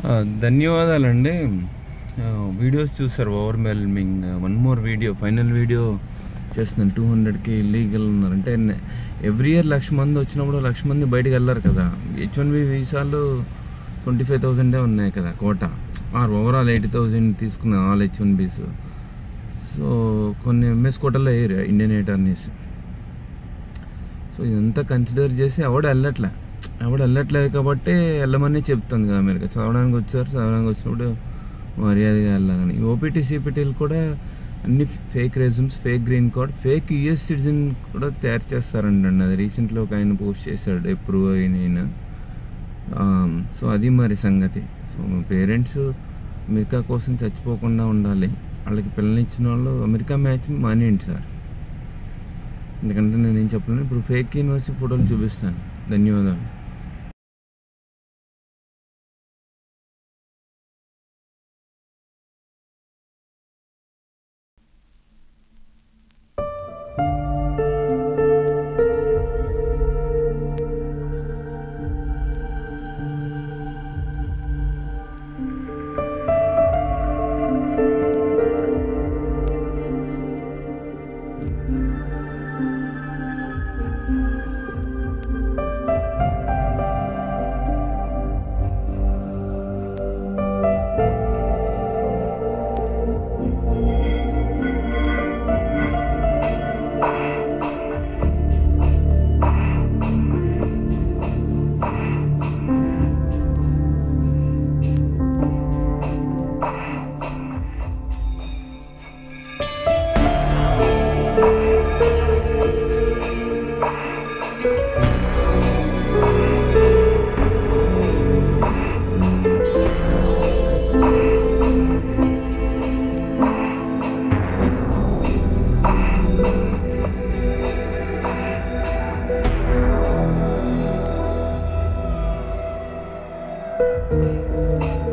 ఆ, ధన్యవాదాలండి ఆ, వీడియోస్ చూసారు overwhelming one more video final video చేస్తున్నాను టూ హండ్రెడ్కి ఇల్లీగల్ ఉన్నారు అంటే ఎవ్రీ ఇయర్ లక్ష మంది వచ్చినప్పుడు లక్ష మంది బయటకు వెళ్ళారు కదా హెచ్ వన్ బి వీసాలు ట్వంటీ ఫైవ్ థౌజండే ఉన్నాయి కదా quota or overall eighty thousand తీసుకున్న all H one Bs so కొన్ని ఎంఎస్ కోటలో వేయరు ఇండియన్ అటార్నీస్ సో ఇదంతా కన్సిడర్ చేసి ఎవడు వెళ్ళట్లే ఎవడు వెళ్ళట్లేదు కాబట్టి వెళ్ళమని చెప్తుంది కదా అమెరికా చదవడానికి వచ్చారు చదవడానికి వచ్చినప్పుడు మర్యాదగా వెళ్ళాలని ఓపీటీ సిపిటీలు కూడా అన్ని fake resumes fake green card fake US citizen కూడా తయారు చేస్తారండి అది రీసెంట్లో ఒక ఆయన పోస్ట్ చేశాడు ఎప్రూవ్ అయిన సో అది మరి సంగతి సో మా పేరెంట్స్ అమెరికా కోసం చచ్చిపోకుండా ఉండాలి వాళ్ళకి పిల్లల్ని ఇచ్చిన వాళ్ళు అమెరికా మ్యాచ్ మానేయండి సార్ ఎందుకంటే నేను ఏం చెప్పలేను ఇప్పుడు ఫేక్ యూనివర్సిటీ ఫోటోలు చూపిస్తాను ధన్యవాదాలు Thank